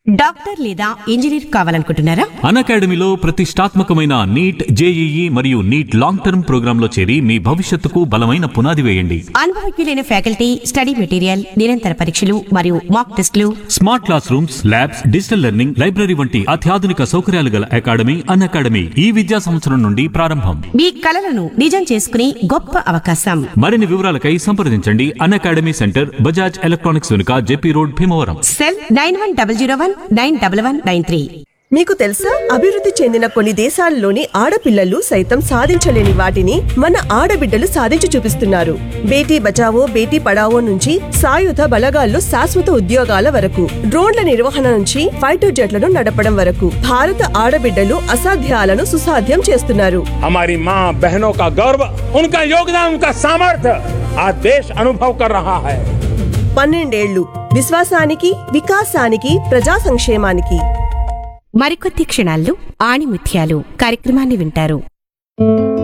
doctor లేదా engineer కావాలనుకుంటున్నారా అన్ అకాడమీలో ప్రతిష్టాత్మకమైన నీట్ జేఈఈ మరియు నీట్ లాంగ్ టర్మ్ ప్రోగ్రాంలో చేరి మీ భవిష్యత్తుకు బలమైన పునాది వేయండి అనుభవజ్ఞులైన ఫ్యాకల్టీ స్టడీ మెటీరియల్ నిరంతర పరీక్షలు మరియు మాక్ టెస్టులు smart class rooms labs digital learning library వంటి అత్యాధునిక సౌకర్యాలు గల అకాడమీ అన్ అకాడమీ ఈ విద్యా సంవత్సరం నుండి ప్రారంభం మీ కలలను నిజం చేసుకునే గొప్ప అవకాశం మరిన్ని వివరాలకై సంప్రదించండి Unacademy centre Bajaj electronics వెనుక J P road Bhimavaram cell nine one double zero one nine double one nine three మీకు తెలుసా అభివృద్ధి చెందిన కొన్ని దేశాల్లోని ఆడపిల్లలు సైతం సాధించలేని వాటిని మన ఆడబిడ్డలు సాధించి చూపిస్తున్నారు బేటీ బచావో బేటీ పడావో నుంచి సాయుధ బలగాల్లో శాశ్వత ఉద్యోగాల వరకు డ్రోన్ల నిర్వహణ నుంచి ఫైటర్ జెట్లను నడపడం వరకు భారత ఆడబిడ్డలు అసాధ్యాలను సుసాధ్యం చేస్తున్నారు हमारी माँ बहनों का गौरव उनका योगदान उनका सामर्थ्य आज देश अनुभव कर रहा है పన్నెండేళ్లు విశ్వాసానికి వికాసానికి ప్రజా సంక్షేమానికి మరికొద్ది క్షణాల్లో ఆణిముత్యాలు కార్యక్రమాన్ని వింటారు